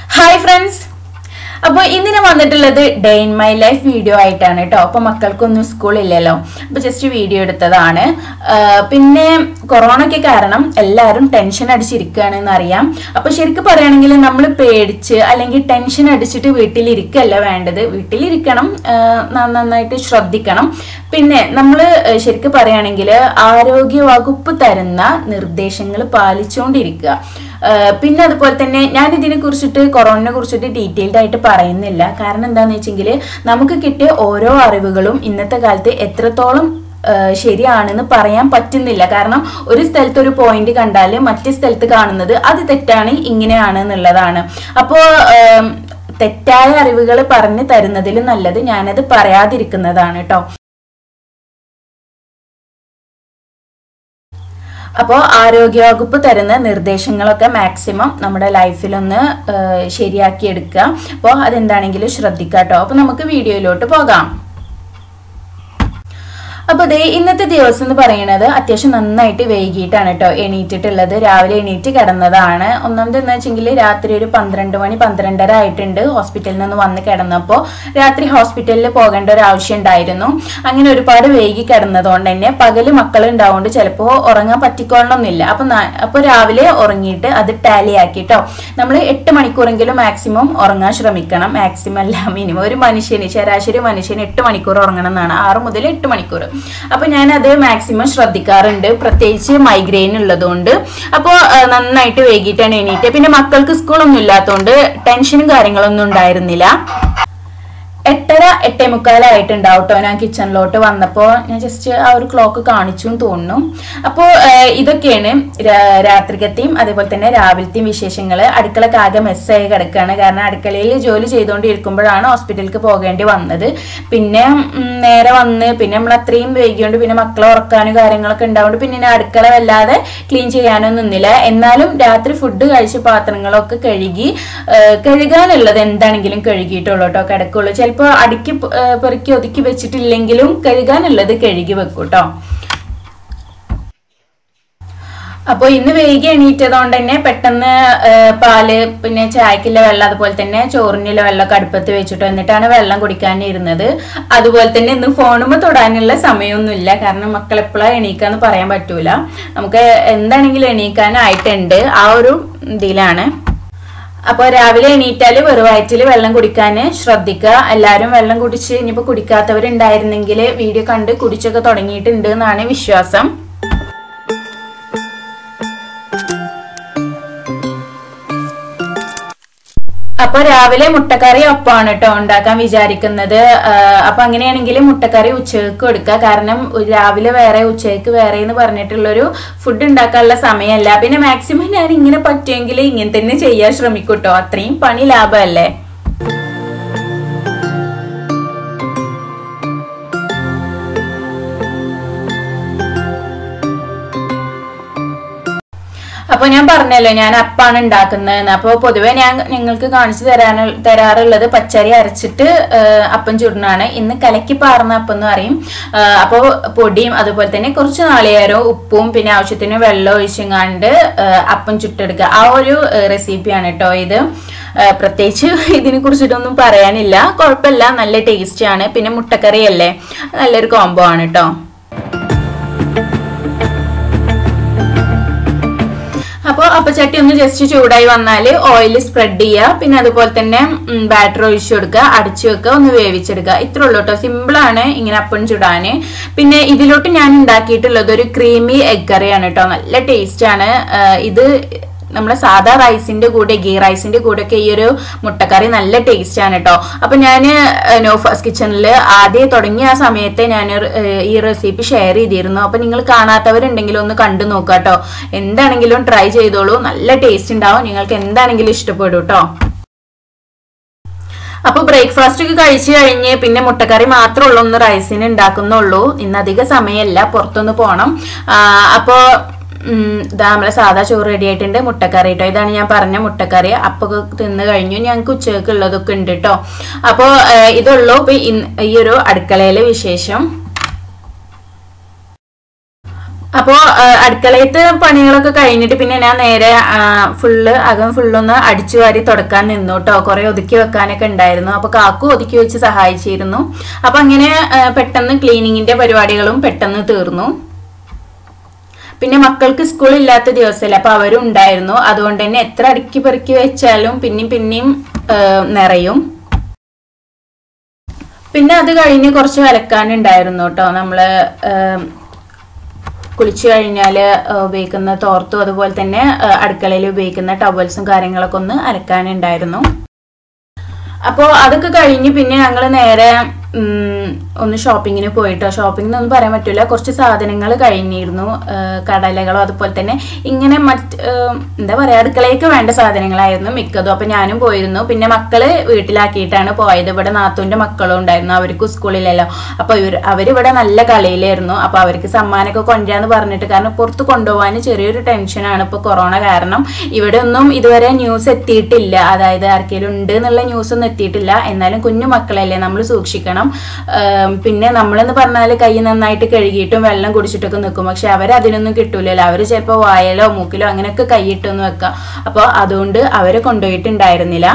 hi friends അപ്പോൾ ഇന്ന് ഞാൻ വന്നിട്ടുള്ളത് day in my life video ആയിട്ടാണ് കേട്ടോ അപ്പോൾ മക്കൾക്കൊന്നും സ്കൂളില്ലല്ലോ അപ്പോൾ ജസ്റ്റ് വീഡിയോ എടുത്തതാണ് ആ, പിന്നെ കൊറോണയ്ക്ക് കാരണം എല്ലാവരും ടെൻഷൻ അടിച്ചിരിക്കുകയാണെന്ന് അറിയാം അപ്പോൾ ശരിക്കും പറയുകയാണെങ്കിൽ നമ്മൾ പേടിച്ച് അല്ലെങ്കിൽ ടെൻഷൻ അടിച്ചിട്ട് വീട്ടിലിരിക്കല്ല വേണ്ടത് വീട്ടിലിരിക്കണം ആ, ന- നന്നായിട്ട് ശ്രദ്ധിക്കണം പിന്നെ നമ്മൾ ശരിക്കും പറയുകയാണെങ്കിൽ ആരോഗ്യ വകുപ്പ് തരുന്ന നിർദ്ദേശങ്ങൾ പാലിച്ചുകൊണ്ടിരിക്കുക ആഹ് പിന്നെ അതുപോലെ തന്നെ ഞാൻ ഇതിനെ കുറിച്ചിട്ട് കൊറോണയെ കുറിച്ചിട്ട് ഡീറ്റെയിൽഡ് ആയിട്ട് പറയുന്നില്ല കാരണം എന്താണെന്ന് വെച്ചെങ്കിൽ നമുക്ക് കിട്ടിയ ഓരോ അറിവുകളും ഇന്നത്തെ കാലത്ത് എത്രത്തോളം ആഹ് ശരിയാണെന്ന് പറയാൻ പറ്റുന്നില്ല കാരണം ഒരു സ്ഥലത്ത് ഒരു പോയിന്റ് കണ്ടാൽ മറ്റു സ്ഥലത്ത് കാണുന്നത് അത് തെറ്റാണ് ഇങ്ങനെയാണ് എന്നുള്ളതാണ് അപ്പോൾ തെറ്റായ അറിവുകൾ പറഞ്ഞു തരുന്നതിൽ നല്ലത് ഞാനത് പറയാതിരിക്കുന്നതാണ് കേട്ടോ അപ്പോൾ ആരോഗ്യവകുപ്പ് തരുന്ന നിർദ്ദേശങ്ങളൊക്കെ മാക്സിമം നമ്മുടെ ലൈഫിലൊന്ന് ഏഹ്, ശരിയാക്കി എടുക്കുക അപ്പോൾ അതെന്താണെങ്കിലും ശ്രദ്ധിക്കുക കേട്ടോ അപ്പോൾ നമുക്ക് വീഡിയോയിലോട്ട് പോകാം അപ്പൊ ദേ ഇന്നത്തെ ദിവസം എന്ന് പറയുന്നത് അത്യാവശ്യം നന്നായിട്ട് വൈകിട്ടാണ് കേട്ടോ എണീറ്റിട്ടുള്ളത് രാവിലെ എണീറ്റ് കിടന്നതാണ് ഒന്നാമത് എന്ന് വെച്ചെങ്കിൽ രാത്രി ഒരു പന്ത്രണ്ട് മണി പന്ത്രണ്ടര ആയിട്ടുണ്ട് ഹോസ്പിറ്റലിൽ നിന്ന് വന്ന് കിടന്നപ്പോൾ രാത്രി ഹോസ്പിറ്റലിൽ പോകേണ്ട ഒരു ആവശ്യം ഉണ്ടായിരുന്നു അങ്ങനെ ഒരുപാട് വൈകി കിടന്നതുകൊണ്ട് തന്നെ പകല് മക്കൾ ഉണ്ടാവുകൊണ്ട് ചിലപ്പോൾ ഉറങ്ങാൻ പറ്റിക്കൊള്ളണമെന്നില്ല അപ്പൊ ന- അപ്പൊ രാവിലെ ഉറങ്ങിയിട്ട് അത് ടാലി ആക്കിട്ടോ നമ്മൾ എട്ട് മണിക്കൂറെങ്കിലും മാക്സിമം ഉറങ്ങാൻ ശ്രമിക്കണം മാക്സിമം അല്ല മിനിമം ഒരു മനുഷ്യന് ശരാശരി മനുഷ്യന് എട്ട് മണിക്കൂർ ഉറങ്ങണം എന്നാണ് ആറ് മുതൽ എട്ട് മണിക്കൂർ അപ്പൊ ഞാൻ അത് മാക്സിമം ശ്രദ്ധിക്കാറുണ്ട് പ്രത്യേകിച്ച് മൈഗ്രെയിൻ ഉള്ളതുകൊണ്ട് അപ്പോൾ നന്നായിട്ട് വൈകിട്ടാണ് എണീറ്റ് പിന്നെ മക്കൾക്ക് സ്കൂളൊന്നും ഇല്ലാത്തതുകൊണ്ട് ടെൻഷനും കാര്യങ്ങളൊന്നും ഉണ്ടായിരുന്നില്ല എട്ടര എട്ടേ മുക്കാലായിട്ടുണ്ടാവും കേട്ടോ ഞാൻ കിച്ചണിലോട്ട് വന്നപ്പോൾ ഞാൻ ജസ്റ്റ് ആ ഒരു ക്ലോക്ക് കാണിച്ചു എന്ന് തോന്നുന്നു അപ്പോൾ ഇതൊക്കെയാണ് രാ- രാത്രികത്തെയും അതേപോലെ തന്നെ രാവിലത്തെയും വിശേഷങ്ങൾ അടുക്കളക്ക് ആകെ മെസ്സായി കിടക്കുകയാണ് കാരണം അടുക്കളയിൽ ജോലി ചെയ്തുകൊണ്ടിരിക്കുമ്പോഴാണ് ഹോസ്പിറ്റലിലേക്ക് പോകേണ്ടി വന്നത് പിന്നെ ഉം, നേരെ വന്ന് പിന്നെ നമ്മൾ അത്രയും വൈകിയോണ്ട് പിന്നെ മക്കളെ ഉറക്കാനും കാര്യങ്ങളൊക്കെ ഉണ്ടാവുകൊണ്ട് പിന്നെ ഞാൻ അടുക്കള വല്ലാതെ ക്ലീൻ ചെയ്യാനൊന്നും നിന്നില്ല എന്നാലും രാത്രി ഫുഡ് കഴിച്ച പാത്രങ്ങളൊക്കെ കഴുകി ആ, കഴുകാനുള്ളത് എന്താണെങ്കിലും കഴുകിയിട്ടുള്ളൂ കേട്ടോ കിടക്കുള്ളൂ ചിലപ്പോൾ അടുക്കി പ- ആ, പെറുക്കി ഒതുക്കി വെച്ചിട്ടില്ലെങ്കിലും കഴുകാനുള്ളത് കഴുകി വെക്കും കേട്ടോ അപ്പോൾ ഇന്ന് വൈകി എണീറ്റതുകൊണ്ട് തന്നെ പെട്ടെന്ന് ആ, പാല് പിന്നെ ചായക്കുള്ള വെള്ളം അതുപോലെ തന്നെ ചോറിനുള്ള വെള്ളമൊക്കെ അടുപ്പത്ത് വെച്ചിട്ട് എന്നിട്ടാണ് വെള്ളം കുടിക്കാൻ ഇരുന്നത് അതുപോലെ തന്നെ ഇന്ന് ഫോണുമ്മ തൊടാനുള്ള സമയമൊന്നുമില്ല കാരണം മക്കൾ എപ്പോഴാണ് എണീക്കാന്ന് പറയാൻ പറ്റൂല നമുക്ക് എന്താണെങ്കിലും എണീക്കാനായിട്ടുണ്ട് ആ ഒരു ഇതിലാണ് അപ്പോൾ രാവിലെ എണീറ്റാല് വെറുവയറ്റിൽ വെള്ളം കുടിക്കാൻ ശ്രദ്ധിക്കുക എല്ലാവരും വെള്ളം കുടിച്ച് ഇനിയിപ്പോൾ കുടിക്കാത്തവരുണ്ടായിരുന്നെങ്കിൽ വീഡിയോ കണ്ട് കുടിച്ചൊക്കെ തുടങ്ങിയിട്ടുണ്ട് എന്നാണ് വിശ്വാസം അപ്പൊ രാവിലെ മുട്ടക്കറി ഒപ്പമാണ് കേട്ടോ ഉണ്ടാക്കാൻ വിചാരിക്കുന്നത് ആ, അപ്പൊ അങ്ങനെയാണെങ്കിൽ മുട്ടക്കറി ഉച്ചയ്ക്ക് കൊടുക്കുക കാരണം രാവിലെ വേറെ ഉച്ചയ്ക്ക് വേറെ എന്ന് പറഞ്ഞിട്ടുള്ളൊരു ഫുഡ് ഉണ്ടാക്കാനുള്ള സമയമല്ല പിന്നെ മാക്സിമം ഞാൻ ഇങ്ങനെ പറ്റുമെങ്കിൽ ഇങ്ങനെ തന്നെ ചെയ്യാൻ ശ്രമിക്കും കേട്ടോ അത്രയും പണി ലാഭമല്ലേ അപ്പൊ ഞാൻ പറഞ്ഞല്ലോ ഞാൻ അപ്പാണ് ഉണ്ടാക്കുന്നതെന്ന് അപ്പോൾ പൊതുവെ ഞാൻ നിങ്ങൾക്ക് കാണിച്ചു തരാൻ തരാറുള്ളത് പച്ചരി അരച്ചിട്ട് ആ, അപ്പം ചുടണാണ് ഇന്ന് കലക്കി പാർന്ന അപ്പം എന്ന് പറയും അപ്പോൾ പൊടിയും അതുപോലെ തന്നെ കുറച്ച് നാളികേരവും ഉപ്പും പിന്നെ ആവശ്യത്തിന് വെള്ളം ഒഴിച്ചങ്ങാണ്ട് ആ, അപ്പം ചുട്ടെടുക്കുക ആ ഒരു റെസിപ്പിയാണ് കേട്ടോ ഇത് ആ, പ്രത്യേകിച്ച് ഇതിനെ കുറിച്ചിട്ടൊന്നും പറയാനില്ല കുഴപ്പമില്ല നല്ല ടേസ്റ്റ് ആണ് പിന്നെ മുട്ടക്കറി അല്ലേ നല്ലൊരു കോംബോ ആണ് കേട്ടോ അപ്പോൾ അപ്പച്ചട്ടി ഒന്ന് ജസ്റ്റ് ചൂടായി വന്നാൽ ഓയിൽ സ്പ്രെഡ് ചെയ്യുക പിന്നെ അതുപോലെ തന്നെ ബാറ്റർ ഒഴിച്ചു കൊടുക്കുക അടിച്ചു വെക്കുക ഒന്ന് വേവിച്ചെടുക്കുക ഇത്രേ ഉള്ളൂ കേട്ടോ സിമ്പിളാണ് ഇങ്ങനെ അപ്പം ചുടാന് പിന്നെ ഇതിലോട്ട് ഞാൻ ഉണ്ടാക്കിയിട്ടുള്ളത് ഒരു ക്രീമി എഗ് കറിയാണ് കേട്ടോ നല്ല ടേസ്റ്റ് ആണ് ആ, ഇത് നമ്മുടെ സാധാ റൈസിന്റെ കൂടെ ഗീ റൈസിന്റെ കൂടെ ഒക്കെ ഈ ഒരു മുട്ടക്കറി നല്ല ടേസ്റ്റ് ആണ് കേട്ടോ അപ്പൊ ഞാൻ നോഫാസ് കിച്ചണിൽ ആദ്യം തുടങ്ങിയ ആ സമയത്തെ ഞാൻ ഈ റെസിപ്പി ഷെയർ ചെയ്തിരുന്നു അപ്പൊ നിങ്ങൾ കാണാത്തവരുണ്ടെങ്കിൽ ഒന്ന് കണ്ടു നോക്കുക കേട്ടോ എന്താണെങ്കിലും ട്രൈ ചെയ്തോളൂ നല്ല ടേസ്റ്റ് ഉണ്ടാവും നിങ്ങൾക്ക് എന്താണെങ്കിലും ഇഷ്ടപ്പെടും കേട്ടോ അപ്പൊ ബ്രേക്ക്ഫാസ്റ്റ് ഒക്കെ കഴിച്ചു കഴിഞ്ഞ് പിന്നെ മുട്ടക്കറി മാത്രമേ ഉള്ളൂ ഒന്ന് റൈസിന് ഉണ്ടാക്കുന്നുള്ളൂ ഇന്ന് അധിക സമയമല്ല പുറത്തൊന്ന് പോണം ആ, അപ്പൊ ഉം, ഇതാ നമ്മളെ സാധാ ചോറ് റെഡി ആയിട്ടുണ്ട് മുട്ടക്കറി കേട്ടോ ഇതാണ് ഞാൻ പറഞ്ഞ മുട്ടക്കറി അപ്പൊക്കെ തിന്ന് കഴിഞ്ഞു ഞങ്ങൾക്ക് ഉച്ചയ്ക്ക് ഉള്ളതൊക്കെ ഉണ്ട് കേട്ടോ അപ്പോൾ ഇതുള്ളൂ ഇപ്പൊ ഇന്ന് ഈ ഒരു അടുക്കളയിലെ വിശേഷം അപ്പോ അടുക്കളയത്തെ പണികളൊക്കെ കഴിഞ്ഞിട്ട് പിന്നെ ഞാൻ നേരെ ഫുള്ള് അകം ഫുള്ളൊന്ന് അടിച്ചു വാരി തുടക്കാൻ നിന്നു കേട്ടോ കുറെ ഒതുക്കി വെക്കാനൊക്കെ ഉണ്ടായിരുന്നു അപ്പൊ കാക്കു ഒതുക്കി വെച്ച് സഹായിച്ചിരുന്നു അപ്പൊ അങ്ങനെ ആ, പെട്ടെന്ന് ക്ലീനിങ്ങിന്റെ പരിപാടികളും പെട്ടെന്ന് തീർന്നു പിന്നെ മക്കൾക്ക് സ്കൂൾ ഇല്ലാത്ത ദിവസമല്ല അപ്പൊ അവരും ഉണ്ടായിരുന്നു അതുകൊണ്ട് തന്നെ എത്ര അടുക്കി പെറുക്കി വെച്ചാലും പിന്നെയും പിന്നെയും ആ, നിറയും പിന്നെ അത് കഴിഞ്ഞ് കുറച്ച് അലക്കാനുണ്ടായിരുന്നു കേട്ടോ നമ്മള് ആം, കുളിച്ചു കഴിഞ്ഞാൽ ഉപയോഗിക്കുന്ന തോർത്തും അതുപോലെ തന്നെ അടുക്കളയിൽ ഉപയോഗിക്കുന്ന ടവൽസും കാര്യങ്ങളൊക്കെ ഒന്ന് അലക്കാനുണ്ടായിരുന്നു അപ്പോൾ അതൊക്കെ കഴിഞ്ഞ് പിന്നെ ഞങ്ങൾ നേരെ ഉം, ഒന്ന് ഷോപ്പിങ്ങിന് പോയിട്ടോ ഷോപ്പിംഗ് എന്നൊന്നും പറയാൻ പറ്റില്ല കുറച്ച് സാധനങ്ങൾ കഴിഞ്ഞിരുന്നു ആ, കടലകളോ അതുപോലെ തന്നെ ഇങ്ങനെ മറ്റ് ആ, എന്താ പറയുക അടുക്കളയ്ക്ക് വേണ്ട സാധനങ്ങളായിരുന്നു മിക്കതും അപ്പം ഞാനും പോയിരുന്നു പിന്നെ മക്കള് വീട്ടിലാക്കിയിട്ടാണ് പോയത് ഇവിടെ നാത്തൂൻ്റെ മക്കളും ഉണ്ടായിരുന്നു അവർക്ക് സ്കൂളിലല്ലോ അപ്പോൾ ഇവർ അവരിവിടെ നല്ല കളിയിലായിരുന്നു അപ്പോൾ അവർക്ക് സമ്മാനമൊക്കെ കൊണ്ടുവരാന്ന് പറഞ്ഞിട്ട് കാരണം പുറത്ത് കൊണ്ടുപോകാൻ ചെറിയൊരു ടെൻഷനാണ് ഇപ്പോൾ കൊറോണ കാരണം ഇവിടെ ഒന്നും ഇതുവരെ ന്യൂസ് എത്തിയിട്ടില്ല അതായത് ആർക്കെങ്കിലും ഉണ്ട് എന്നുള്ള ന്യൂസ് ഒന്നും എത്തിയിട്ടില്ല എന്നാലും കുഞ്ഞു മക്കളല്ലേ നമ്മൾ സൂക്ഷിക്കണം ആം, പിന്നെ നമ്മളെന്ന് പറഞ്ഞാൽ കൈ നന്നായിട്ട് കഴുകിയിട്ടും വെള്ളം കുടിച്ചിട്ടൊക്കെ നിൽക്കും പക്ഷെ അവർ അതിനൊന്നും കിട്ടൂലല്ലോ അവർ ചിലപ്പോൾ വായലോ മൂക്കിലോ അങ്ങനെയൊക്കെ കൈയിട്ടൊന്നും വെക്കാം അപ്പോൾ അതുകൊണ്ട് അവരെ കൊണ്ടുപോയിട്ടുണ്ടായിരുന്നില്ല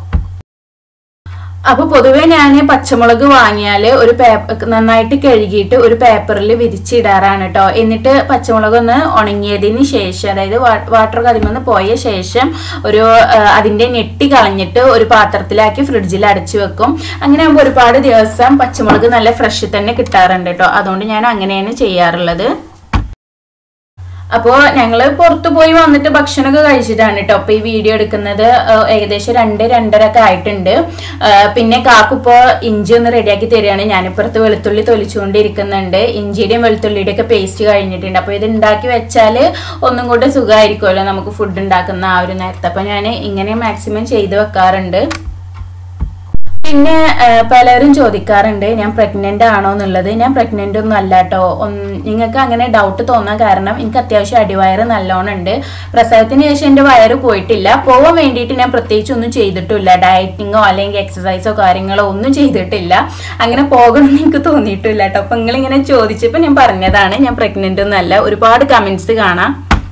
അപ്പൊ പൊതുവെ ഞാൻ പച്ചമുളക് വാങ്ങിയാൽ ഒരു പേപ്പർ നന്നായിട്ട് കഴുകിയിട്ട് ഒരു പേപ്പറിൽ വിരിച്ചിടാറാണ് കേട്ടോ എന്നിട്ട് പച്ചമുളക് ഒന്ന് ഉണങ്ങിയതിന് ശേഷം അതായത് വാട്ടർ കതിമെന്ന് പോയ ശേഷം ഒരു ആ, അതിന്റെ നെട്ടി കളഞ്ഞിട്ട് ഒരു പാത്രത്തിലാക്കി ഫ്രിഡ്ജിൽ അടച്ചു വെക്കും അങ്ങനെ ആകുമ്പോൾ ഒരുപാട് ദിവസം പച്ചമുളക് നല്ല ഫ്രഷ് തന്നെ കിട്ടാറുണ്ട് കേട്ടോ അതുകൊണ്ട് ഞാൻ അങ്ങനെയാണ് ചെയ്യാറുള്ളത് അപ്പോൾ ഞങ്ങൾ പുറത്തു പോയി വന്നിട്ട് ഭക്ഷണമൊക്കെ കഴിച്ചിട്ടാണ് കേട്ടോ അപ്പോൾ ഈ വീഡിയോ എടുക്കുന്നത് ആ, ഏകദേശം രണ്ട് രണ്ടര ഒക്കെ ആയിട്ടുണ്ട് ആ, പിന്നെ കാക്കുപ്പോൾ ഇഞ്ചി ഒന്ന് റെഡിയാക്കി തരികയാണ് ഞാനിപ്പുറത്ത് വെളുത്തുള്ളി തൊലിച്ചുകൊണ്ടിരിക്കുന്നുണ്ട് ഇഞ്ചിയുടെയും വെളുത്തുള്ളിയുടെയും ഒക്കെ പേസ്റ്റ് കഴിഞ്ഞിട്ടുണ്ട് അപ്പോൾ ഇത് ഉണ്ടാക്കി വെച്ചാൽ ഒന്നും കൂടെ സുഖമായിരിക്കുമല്ലോ നമുക്ക് ഫുഡ് ഉണ്ടാക്കുന്ന ആ ഒരു നേരത്തെ അപ്പോൾ ഞാൻ ഇങ്ങനെ മാക്സിമം ചെയ്ത് വെക്കാറുണ്ട് പിന്നെ ആ, പലരും ചോദിക്കാറുണ്ട് ഞാൻ പ്രഗ്നന്റ് ആണോ എന്നുള്ളത് ഞാൻ പ്രഗ്നന്റ് ഒന്നും അല്ല കേട്ടോ നിങ്ങൾക്ക് അങ്ങനെ ഡൗട്ട് തോന്നാൻ കാരണം എനിക്ക് അത്യാവശ്യം അടിവയറ് നല്ലോണം ഉണ്ട് പ്രസവത്തിന് ശേഷം എൻ്റെ വയറ് പോയിട്ടില്ല പോവാൻ വേണ്ടിയിട്ട് ഞാൻ പ്രത്യേകിച്ച് ഒന്നും ചെയ്തിട്ടില്ല ഡയറ്റിങ്ങോ അല്ലെങ്കിൽ എക്സസൈസോ കാര്യങ്ങളോ ഒന്നും ചെയ്തിട്ടില്ല അങ്ങനെ പോകണമെന്ന് എനിക്ക് തോന്നിയിട്ടില്ല കേട്ടോ അപ്പൊ നിങ്ങളിങ്ങനെ ചോദിച്ചപ്പോൾ ഞാൻ പറഞ്ഞതാണ് ഞാൻ പ്രഗ്നന്റ് ഒന്നും അല്ല ഒരുപാട് കമന്റ്സ് കാണാം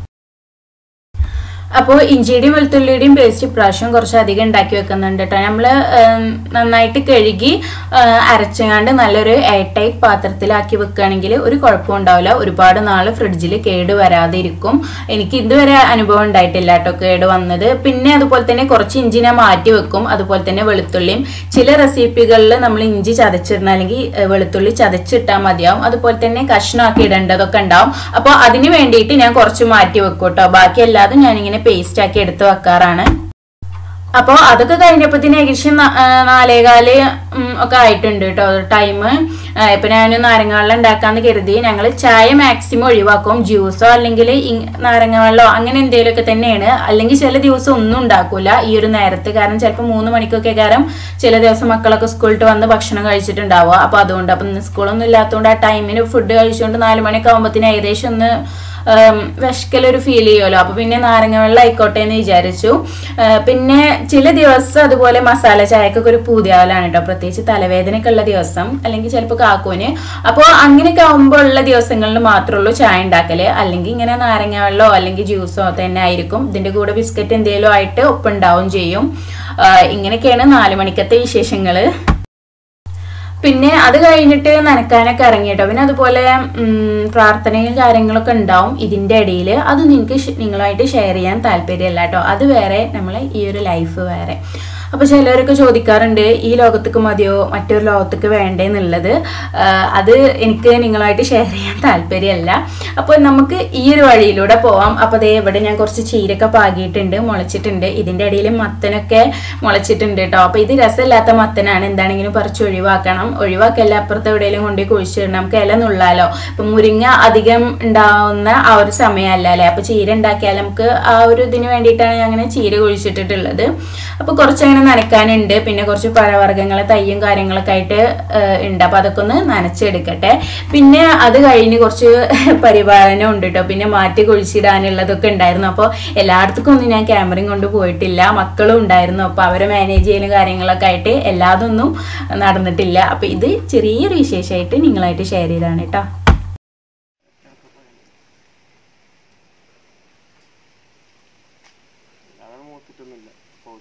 അപ്പോൾ ഇഞ്ചിയുടെയും വെളുത്തുള്ളിയുടെയും പേസ്റ്റ് ഇപ്രാവശ്യം കുറച്ച് അധികം ഉണ്ടാക്കി വെക്കുന്നുണ്ട് കേട്ടോ നമ്മൾ നന്നായിട്ട് കഴുകി ആ, അരച്ചങ്ങാണ്ട് നല്ലൊരു എയർ ടൈറ്റ് പാത്രത്തിലാക്കി വെക്കുകയാണെങ്കിൽ ഒരു കുഴപ്പവും ഉണ്ടാവില്ല ഒരുപാട് നാൾ ഫ്രിഡ്ജിൽ കേട് വരാതെ ഇരിക്കും എനിക്ക് ഇതുവരെ അനുഭവം ഉണ്ടായിട്ടില്ല കേട്ടോ കേട് വന്നത് പിന്നെ അതുപോലെ തന്നെ കുറച്ച് ഇഞ്ചി ഞാൻ മാറ്റി വെക്കും അതുപോലെ തന്നെ വെളുത്തുള്ളിയും ചില റെസിപ്പികളിൽ നമ്മൾ ഇഞ്ചി ചതച്ചിടണം അല്ലെങ്കിൽ ഏ, വെളുത്തുള്ളി ചതച്ചിട്ടാൽ മതിയാവും അതുപോലെ തന്നെ കഷ്ണമാക്കി ഇടേണ്ടതൊക്കെ ഉണ്ടാവും അപ്പോൾ അതിന് വേണ്ടിയിട്ട് ഞാൻ കുറച്ച് മാറ്റി വെക്കും കേട്ടോ ബാക്കി എല്ലാതും ഞാനിങ്ങനെ പേസ്റ്റ് ആക്കി എടുത്ത് വെക്കാറാണ് അപ്പോൾ അതൊക്കെ കഴിഞ്ഞപ്പോഴത്തേന് ഏകദേശം ന- ആ, നാലേകാല് ഉം, ഒക്കെ ആയിട്ടുണ്ട് കേട്ടോ ടൈം ഇപ്പൊ ഞാൻ നാരങ്ങ വെള്ളം ഉണ്ടാക്കാന്ന് കരുതി ഞങ്ങൾ ചായ മാക്സിമം ഒഴിവാക്കും ജ്യൂസോ അല്ലെങ്കിൽ നാരങ്ങ വെള്ളമോ അങ്ങനെ എന്തെങ്കിലുമൊക്കെ തന്നെയാണ് അല്ലെങ്കിൽ ചില ദിവസം ഒന്നും ഉണ്ടാക്കൂല ഈ ഒരു നേരത്ത് കാരണം ചിലപ്പോൾ മൂന്ന് മണിക്കൊക്കെ കാരണം ചില ദിവസം മക്കളൊക്കെ സ്കൂളിട്ട് വന്ന് ഭക്ഷണം കഴിച്ചിട്ടുണ്ടാവുക അപ്പോൾ അതുകൊണ്ട് അപ്പം ഇന്ന് സ്കൂളൊന്നും ഇല്ലാത്തതുകൊണ്ട് ആ ടൈമിന് ഫുഡ് കഴിച്ചുകൊണ്ട് നാല് മണിയൊക്കെ ആകുമ്പോഴത്തേന് ഏകദേശം ഒന്ന് ഉം, വിശക്കലൊരു ഫീൽ ചെയ്യുമല്ലോ അപ്പൊ പിന്നെ നാരങ്ങ വെള്ളം ആയിക്കോട്ടെ എന്ന് വിചാരിച്ചു ആ, പിന്നെ ചില ദിവസം അതുപോലെ മസാല ചായക്കൊക്കെ ഒരു പൂതിയാവലാണ് കേട്ടോ പ്രത്യേകിച്ച് തലവേദനയൊക്കെ ഉള്ള ദിവസം അല്ലെങ്കിൽ ചിലപ്പോൾ കാക്കൂന് അപ്പോൾ അങ്ങനെയൊക്കെ ആകുമ്പോൾ ഉള്ള ദിവസങ്ങളിൽ മാത്രമേ ഉള്ളൂ ചായ ഉണ്ടാക്കല് അല്ലെങ്കിൽ ഇങ്ങനെ നാരങ്ങ വെള്ളമോ അല്ലെങ്കിൽ ജ്യൂസോ തന്നെ ആയിരിക്കും ഇതിന്റെ കൂടെ ബിസ്ക്കറ്റ് എന്തെങ്കിലും ആയിട്ട് ഒപ്പുണ്ടാവും ചെയ്യും ആ, ഇങ്ങനെയൊക്കെയാണ് നാല് മണിക്കത്തെ വിശേഷങ്ങള് പിന്നെ അത് കഴിഞ്ഞിട്ട് നനക്കാനൊക്കെ ഇറങ്ങി കേട്ടോ പിന്നെ അതുപോലെ ഉം, പ്രാർത്ഥനയും കാര്യങ്ങളൊക്കെ ഉണ്ടാവും ഇതിന്റെ ഇടയിൽ അത് നിങ്ങൾക്ക് ഷ്- നിങ്ങളുമായിട്ട് ഷെയർ ചെയ്യാൻ താല്പര്യമല്ല കേട്ടോ അത് വേറെ നമ്മളെ ഈ ഒരു ലൈഫ് വേറെ അപ്പൊ ചിലരൊക്കെ ചോദിക്കാറുണ്ട് ഈ ലോകത്തേക്ക് മതിയോ മറ്റൊരു ലോകത്തേക്ക് വേണ്ടേ എന്നുള്ളത് ആഹ് അത് എനിക്ക് നിങ്ങളുമായിട്ട് ഷെയർ ചെയ്യാൻ താല്പര്യമല്ല അപ്പോൾ നമുക്ക് ഈ ഒരു വഴിയിലൂടെ പോവാം അപ്പോൾ അതേ ഇവിടെ ഞാൻ കുറച്ച് ചീരൊക്കെ പാകിയിട്ടുണ്ട് മുളച്ചിട്ടുണ്ട് ഇതിന്റെ ഇടയിൽ മത്തനൊക്കെ മുളച്ചിട്ടുണ്ട് കേട്ടോ അപ്പോൾ ഇത് രസമില്ലാത്ത മത്തനാണ് എന്താണെങ്കിലും പറിച്ച് ഒഴിവാക്കണം ഒഴിവാക്കല്ല അപ്പുറത്ത് എവിടെയെങ്കിലും കൊണ്ടുപോയി കുഴിച്ചിടണം നമുക്ക് ഇല നുള്ളാലോ ഇപ്പം മുരിങ്ങ അധികം ഉണ്ടാവുന്ന ആ ഒരു സമയമല്ല അല്ലേ അപ്പോൾ ചീര ഉണ്ടാക്കിയാൽ നമുക്ക് ആ ഒരു ഇതിന് വേണ്ടിയിട്ടാണ് ഞാൻ അങ്ങനെ ചീര കുഴിച്ചിട്ടിട്ടുള്ളത് അപ്പോൾ കുറച്ച് അങ്ങനെ നനയ്ക്കാനുണ്ട് പിന്നെ കുറച്ച് പഴവർഗ്ഗങ്ങളെ തയ്യും കാര്യങ്ങളൊക്കെ ആയിട്ട് ഏഹ്, ഉണ്ട് അപ്പോൾ അതൊക്കെ ഒന്ന് നനച്ചെടുക്കട്ടെ പിന്നെ അത് കഴിഞ്ഞ് കുറച്ച് പരിപാലനം ഉണ്ട് കേട്ടോ പിന്നെ മാറ്റി കുഴിച്ചിടാനുള്ളതൊക്കെ ഉണ്ടായിരുന്നു അപ്പോൾ എല്ലായിടത്തേക്കും ഒന്നും ഞാൻ ക്യാമറയും കൊണ്ട് പോയിട്ടില്ല മക്കളും ഉണ്ടായിരുന്നു അപ്പോൾ അവരെ മാനേജ് ചെയ്യുന്ന കാര്യങ്ങളൊക്കെ ആയിട്ട് എല്ലാതൊന്നും നടന്നിട്ടില്ല അപ്പോൾ ഇത് ചെറിയൊരു വിശേഷമായിട്ട് നിങ്ങളായിട്ട് ഷെയർ ചെയ്താണ് കേട്ടോ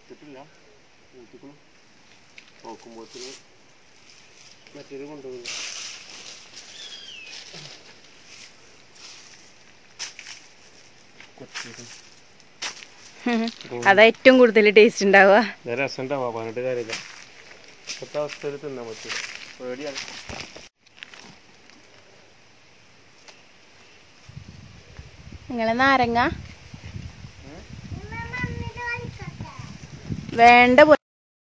മൂത്തിട്ടില്ല മൂത്തിക്കണം നോക്കുമ്പോഴത്തേന് മറ്റേത് കൊണ്ടുപോകുന്നു അതാ ഏറ്റവും കൂടുതൽ ടേസ്റ്റ് ഉണ്ടാവുക ഞാൻ രസം ഉണ്ടാവാ പറഞ്ഞിട്ട് കാര്യമില്ല ഇപ്പോഴത്തെ അവസ്ഥയിൽ തിന്നാൻ പറ്റും പേടിയാണ് നിങ്ങളെ നാരങ്ങ വേണ്ട പോ-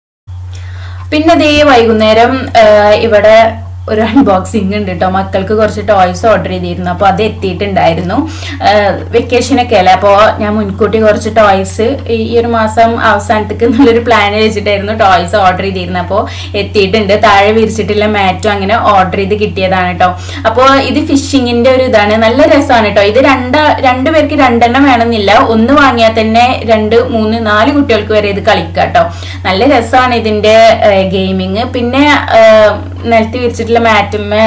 പിന്നെ ദേ വൈകുന്നേരം ആ, ഇവിടെ ഒരു അൺബോക്സിംഗ് ഉണ്ട് കേട്ടോ മക്കൾക്ക് കുറച്ച് ടോയ്സ് ഓർഡർ ചെയ്തിരുന്നു അപ്പോൾ അത് എത്തിയിട്ടുണ്ടായിരുന്നു വെക്കേഷനൊക്കെ അല്ലേ അപ്പോൾ ഞാൻ മുൻകൂട്ടി കുറച്ച് ടോയ്സ് ഈ ഒരു മാസം അവസാനത്തേക്ക് എന്നുള്ളൊരു പ്ലാൻ വെച്ചിട്ടായിരുന്നു ടോയ്സ് ഓർഡർ ചെയ്തിരുന്നത് അപ്പോൾ എത്തിയിട്ടുണ്ട് താഴെ വിരിച്ചിട്ടുള്ള മാറ്റും അങ്ങനെ ഓർഡർ ചെയ്ത് കിട്ടിയതാണ് കേട്ടോ അപ്പോൾ ഇത് ഫിഷിങ്ങിന്റെ ഒരു ഇതാണ് നല്ല രസമാണ് കേട്ടോ ഇത് രണ്ട് രണ്ട് പേർക്ക് രണ്ടെണ്ണം വേണമെന്നില്ല ഒന്ന് വാങ്ങിയാൽ തന്നെ രണ്ട് മൂന്ന് നാല് കുട്ടികൾക്ക് വരെ ഇത് കളിക്കാം കേട്ടോ നല്ല രസമാണ് ഇതിന്റെ ഗെയിമിങ് പിന്നെ ഏഹ്, നിലത്ത് വിരിച്ചിട്ടുള്ള മാറ്റുമ്മ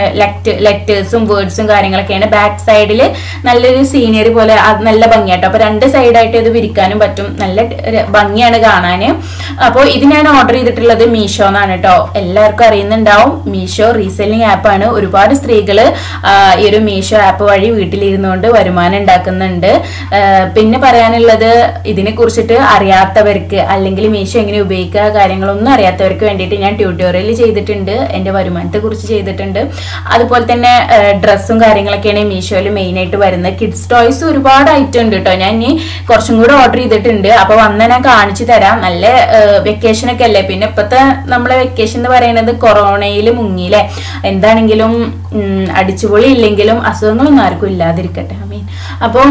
ലെറ്റേഴ്സും വേർഡ്സും കാര്യങ്ങളൊക്കെയാണ് ബാക്ക് സൈഡിൽ നല്ലൊരു സീനിയറി പോലെ അത് നല്ല ഭംഗിയാട്ടോ അപ്പൊ രണ്ട് സൈഡായിട്ട് ഇത് വിരിക്കാനും പറ്റും നല്ല ര- ഭംഗിയാണ് കാണാന് അപ്പോൾ ഇത് ഞാൻ ഓർഡർ ചെയ്തിട്ടുള്ളത് മീഷോ എന്നാണ് കേട്ടോ എല്ലാവർക്കും അറിയുന്നുണ്ടാവും മീഷോ റീസെല്ലിംഗ് ആപ്പാണ് ഒരുപാട് സ്ത്രീകൾ ഈ ഒരു മീഷോ ആപ്പ് വഴി വീട്ടിലിരുന്നുകൊണ്ട് വരുമാനം ഉണ്ടാക്കുന്നുണ്ട് ആ, പിന്നെ പറയാനുള്ളത് ഇതിനെ കുറിച്ചിട്ട് അറിയാത്തവർക്ക് അല്ലെങ്കിൽ മീഷോ എങ്ങനെ ഉപയോഗിക്കുക കാര്യങ്ങളൊന്നും അറിയാത്തവർക്ക് വേണ്ടിയിട്ട് ഞാൻ ട്യൂട്ടോറിയൽ ചെയ്തിട്ടുണ്ട് എൻ്റെ വരുമാനത്തെ കുറിച്ച് ചെയ്തിട്ടുണ്ട് അതുപോലെ തന്നെ ഡ്രസ്സും കാര്യങ്ങളൊക്കെയാണ് മീഷോയിൽ മെയിൻ ആയിട്ട് വരുന്നത് കിഡ്സ് ടോയ്സ് ഒരുപാട് ഐറ്റം ഉണ്ട് കേട്ടോ ഞാൻ ഇനി കുറച്ചും കൂടെ ഓർഡർ ചെയ്തിട്ടുണ്ട് അപ്പൊ വന്ന ഞാൻ കാണിച്ചു തരാം നല്ല വെക്കേഷൻ ഒക്കെ അല്ലേ പിന്നെ ഇപ്പത്തെ നമ്മളെ വെക്കേഷൻ എന്ന് പറയുന്നത് കൊറോണയിൽ മുങ്ങിയില്ലേ എന്താണെങ്കിലും ഉം, അടിച്ചുപൊളി ഇല്ലെങ്കിലും അസുഖങ്ങളൊന്നും ആർക്കും ഇല്ലാതിരിക്കട്ടെ ഐ മീൻ അപ്പം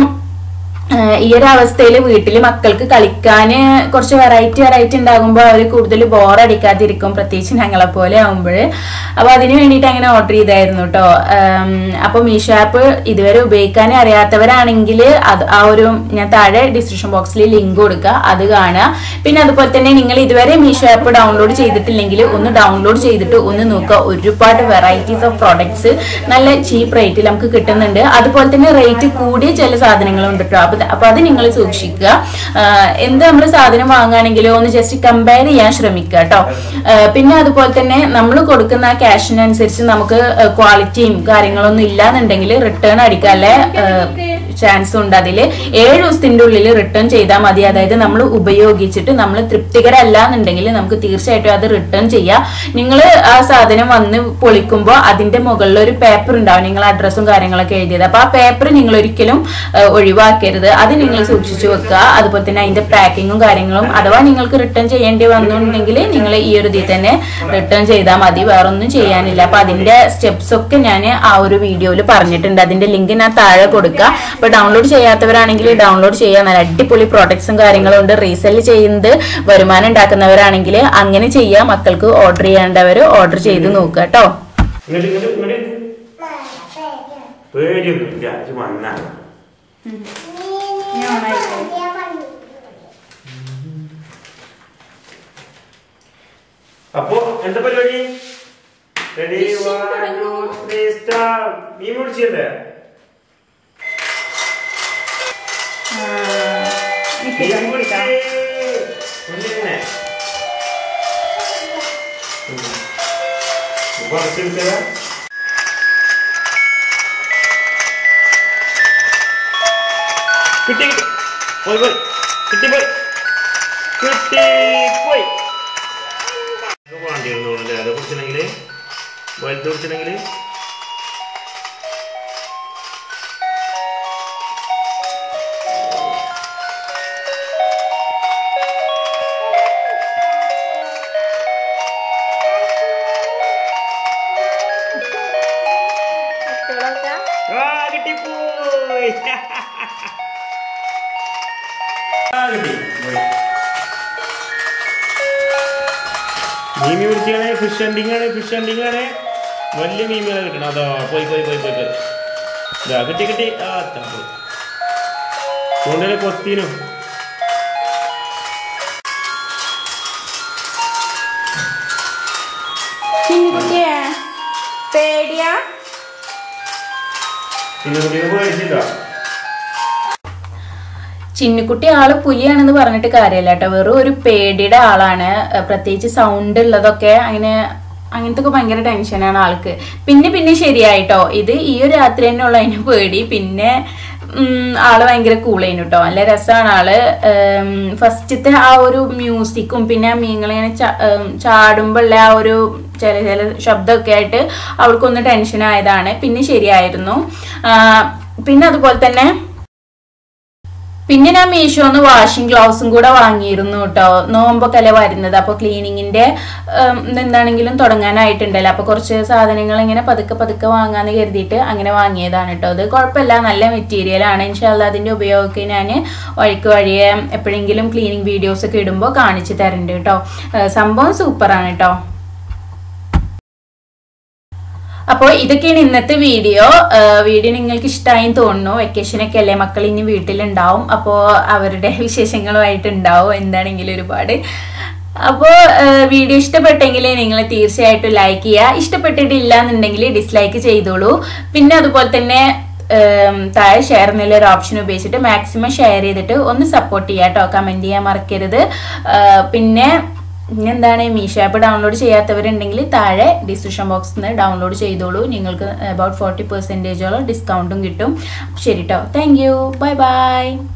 ആഹ് ഈ ഒരു അവസ്ഥയിൽ വീട്ടിൽ മക്കൾക്ക് കളിക്കാന് കുറച്ച് വെറൈറ്റി വെറൈറ്റി ഉണ്ടാകുമ്പോൾ അവർ കൂടുതൽ ബോർ അടിക്കാതിരിക്കും പ്രത്യേകിച്ച് ഞങ്ങളെ പോലെ ആകുമ്പോൾ അപ്പൊ അതിന് വേണ്ടിയിട്ട് അങ്ങനെ ഓർഡർ ചെയ്തായിരുന്നു കേട്ടോ അപ്പൊ മീഷോ ആപ്പ് ഇതുവരെ ഉപയോഗിക്കാൻ അറിയാത്തവരാണെങ്കിൽ അത് ആ ഒരു ഞാൻ താഴെ ഡിസ്ക്രിപ്ഷൻ ബോക്സിൽ ലിങ്ക് കൊടുക്കുക അത് കാണുക പിന്നെ അതുപോലെ തന്നെ നിങ്ങൾ ഇതുവരെ മീഷോ ആപ്പ് ഡൗൺലോഡ് ചെയ്തിട്ടില്ലെങ്കിൽ ഒന്ന് ഡൗൺലോഡ് ചെയ്തിട്ട് ഒന്ന് നോക്കുക ഒരുപാട് വെറൈറ്റീസ് ഓഫ് പ്രോഡക്ട്സ് നല്ല ചീപ്പ് റേറ്റിൽ നമുക്ക് കിട്ടുന്നുണ്ട് അതുപോലെ തന്നെ റേറ്റ് കൂടിയ ചില സാധനങ്ങളുണ്ട് കേട്ടോ അപ്പൊ അപ്പൊ അത് നിങ്ങൾ സൂക്ഷിക്കുക ആഹ് എന്ത് നമ്മൾ സാധനം വാങ്ങുകയാണെങ്കിലോ ഒന്ന് ജസ്റ്റ് കമ്പയർ ചെയ്യാൻ ശ്രമിക്കുക കേട്ടോ ആഹ് പിന്നെ അതുപോലെ തന്നെ നമ്മൾ കൊടുക്കുന്ന ആ ക്യാഷിനനുസരിച്ച് നമുക്ക് ക്വാളിറ്റിയും കാര്യങ്ങളൊന്നും ഇല്ലാന്നുണ്ടെങ്കിൽ റിട്ടേൺ അടിക്കാനുള്ള ചാൻസ് ഉണ്ട് അതിൽ ഏഴ് ദിവസത്തിന്റെ ഉള്ളിൽ റിട്ടേൺ ചെയ്താൽ മതി അതായത് നമ്മൾ ഉപയോഗിച്ചിട്ട് നമ്മൾ തൃപ്തികരല്ല എന്നുണ്ടെങ്കിൽ നമുക്ക് തീർച്ചയായിട്ടും അത് റിട്ടേൺ ചെയ്യാം നിങ്ങൾ ആ സാധനം വന്ന് പൊളിക്കുമ്പോൾ അതിന്റെ മുകളിൽ ഒരു പേപ്പർ ഉണ്ടാവും നിങ്ങൾ അഡ്രസ്സും കാര്യങ്ങളൊക്കെ എഴുതിയത് അപ്പൊ ആ പേപ്പർ നിങ്ങൾ ഒരിക്കലും ആ, ഒഴിവാക്കരുത് അത് നിങ്ങൾ സൂക്ഷിച്ചു വെക്കുക അതുപോലെ തന്നെ അതിന്റെ പാക്കിങ്ങും കാര്യങ്ങളും അഥവാ നിങ്ങൾക്ക് റിട്ടേൺ ചെയ്യേണ്ടി വന്നിട്ടുണ്ടെങ്കിൽ നിങ്ങൾ ഈ ഒരു ഇതിൽ തന്നെ റിട്ടേൺ ചെയ്താൽ മതി വേറൊന്നും ചെയ്യാനില്ല അപ്പൊ അതിന്റെ സ്റ്റെപ്സ് ഒക്കെ ഞാൻ ആ ഒരു വീഡിയോയിൽ പറഞ്ഞിട്ടുണ്ട് അതിന്റെ ലിങ്ക് ഞാൻ താഴെ കൊടുക്കുക അപ്പൊ ഡൗൺലോഡ് ചെയ്യാത്തവരാണെങ്കിൽ ഡൗൺലോഡ് ചെയ്യാൻ നല്ല അടിപൊളി പ്രോഡക്ട്സും കാര്യങ്ങളും ഉണ്ട് റീസെല് ചെയ്യുന്നത് വരുമാനം ഉണ്ടാക്കുന്നവരാണെങ്കിൽ അങ്ങനെ ചെയ്യാം മക്കൾക്ക് ഓർഡർ ചെയ്യേണ്ടവർ ഓർഡർ ചെയ്ത് നോക്കുക കേട്ടോ ഇങ്ങോട്ട് ഇങ്ങോട്ട് ഇങ്ങോട്ട് പേടിയൊന്നും ഇല്ല ഇത് വന്നാ അപ്പോ എന്താ പരിപാടി ready one two three start മീൻ പിടിച്ചല്ലേ മീൻ പിടിച്ചേ മുന്നിങ്ങനെ കുറച്ചെടുത്തരാ കിട്ടി കിട്ടി പോയി പോയി കിട്ടി പോയി കിട്ടി പോയി വേണ്ടിയിരുന്നു തോന്നുന്നില്ലേ അത് കുറിച്ചിട്ടുണ്ടെങ്കിൽ വലുത് കുറിച്ചിട്ടുണ്ടെങ്കിൽ ആ കിട്ടിപ്പോയി ആ കിട്ടി പോയി മീമി പിടിച്ചാണ് ഫിഷ് ഹണ്ടിങ് ആണ് ഫിഷ് ഹണ്ടിങ് ആണ് വലിയ മീമികളെ കിട്ടണം അതോ പോയി പോയി പോയി പോയി പോയി ഇതാ കിട്ടി കിട്ടി ആ അത്ര പോയി ചൂണ്ടല് കൊത്തിനും പേടിയാ പിന്നെ കുട്ടീനെ പോയിട്ടില്ല ചിന്നുകുട്ടി ആള് പുലിയാണെന്ന് പറഞ്ഞിട്ട് കാര്യമില്ല കേട്ടോ വെറും ഒരു പേടിയുടെ ആളാണ് ഏഹ് പ്രത്യേകിച്ച് സൗണ്ട് ഉള്ളതൊക്കെ അങ്ങനെ അങ്ങനത്തെ ഒക്കെ ഭയങ്കര ടെൻഷനാണ് ആൾക്ക് പിന്നെ പിന്നെ ശരിയായിട്ടോ ഇത് ഈ ഒരു രാത്രി തന്നെ ഉള്ള അതിന് പേടി പിന്നെ ഉം, ആള് ഭയങ്കര കൂളേനു കേട്ടോ നല്ല രസമാണ് ആള് ഫസ്റ്റത്തെ ആ ഒരു മ്യൂസിക്കും പിന്നെ ആ മീങ്ങളിങ്ങനെ ചാടുമ്പോഴുള്ള ആ ഒരു ചില ചില ശബ്ദമൊക്കെ ആയിട്ട് അവൾക്കൊന്ന് ടെൻഷൻ ആയതാണ് പിന്നെ ശരിയായിരുന്നു ആ, പിന്നെ അതുപോലെ തന്നെ പിന്നെ ഞാൻ മീഷോന്ന് വാഷിംഗ് ഗ്ലൗസും കൂടെ വാങ്ങിയിരുന്നു കേട്ടോ നോമ്പൊക്കെ അല്ലേ വരുന്നത് അപ്പോൾ ക്ലീനിങ്ങിന്റെ ഉം, എന്താണെങ്കിലും തുടങ്ങാനായിട്ടുണ്ടല്ലോ അപ്പോൾ കുറച്ച് സാധനങ്ങൾ ഇങ്ങനെ പതുക്കെ പതുക്കെ വാങ്ങാന്ന് കരുതിയിട്ട് അങ്ങനെ വാങ്ങിയതാണ് കേട്ടോ അത് കുഴപ്പമില്ല നല്ല മെറ്റീരിയൽ ആണ് ഇൻഷാല്ല അതിന്റെ ഉപയോഗമൊക്കെ ഞാൻ വഴിക്ക് വഴിയെ എപ്പോഴെങ്കിലും ക്ലീനിങ് വീഡിയോസ് ഒക്കെ ഇടുമ്പോൾ കാണിച്ചു തരുന്നുണ്ട് കേട്ടോ ഏഹ് സംഭവം സൂപ്പറാണ് കേട്ടോ അപ്പോൾ ഇതൊക്കെയാണ് ഇന്നത്തെ വീഡിയോ വീഡിയോ നിങ്ങൾക്ക് ഇഷ്ടമായി തോന്നുന്നു വെക്കേഷനൊക്കെ അല്ലേ മക്കൾ ഇനി വീട്ടിലുണ്ടാവും അപ്പോൾ അവരുടെ വിശേഷങ്ങളുമായിട്ട് ഉണ്ടാവും എന്താണെങ്കിലും ഒരുപാട് അപ്പോൾ വീഡിയോ ഇഷ്ടപ്പെട്ടെങ്കിൽ നിങ്ങൾ തീർച്ചയായിട്ടും ലൈക്ക് ചെയ്യുക ഇഷ്ടപ്പെട്ടിട്ടില്ല എന്നുണ്ടെങ്കിൽ ഡിസ്ലൈക്ക് ചെയ്തോളൂ പിന്നെ അതുപോലെ തന്നെ ഉം, താഴെ ഷെയർ എന്നുള്ള ഒരു ഓപ്ഷൻ ഉപയോഗിച്ചിട്ട് മാക്സിമം ഷെയർ ചെയ്തിട്ട് ഒന്ന് സപ്പോർട്ട് ചെയ്യുക കേട്ടോ കമൻറ്റ് ചെയ്യാൻ മറക്കരുത് ആ, പിന്നെ പിന്നെ എന്താണ് മീഷോ ആപ്പ് ഡൗൺലോഡ് ചെയ്യാത്തവരുണ്ടെങ്കിൽ താഴെ ഡിസ്ക്രിപ്ഷൻ ബോക്സിൽ നിന്ന് ഡൗൺലോഡ് ചെയ്തോളൂ നിങ്ങൾക്ക് അബൌട്ട് ഫോർട്ടി പെർസെൻറ്റേജോളം ഡിസ്കൗണ്ടും കിട്ടും ശരി കേട്ടോ താങ്ക് യു ബൈ ബൈ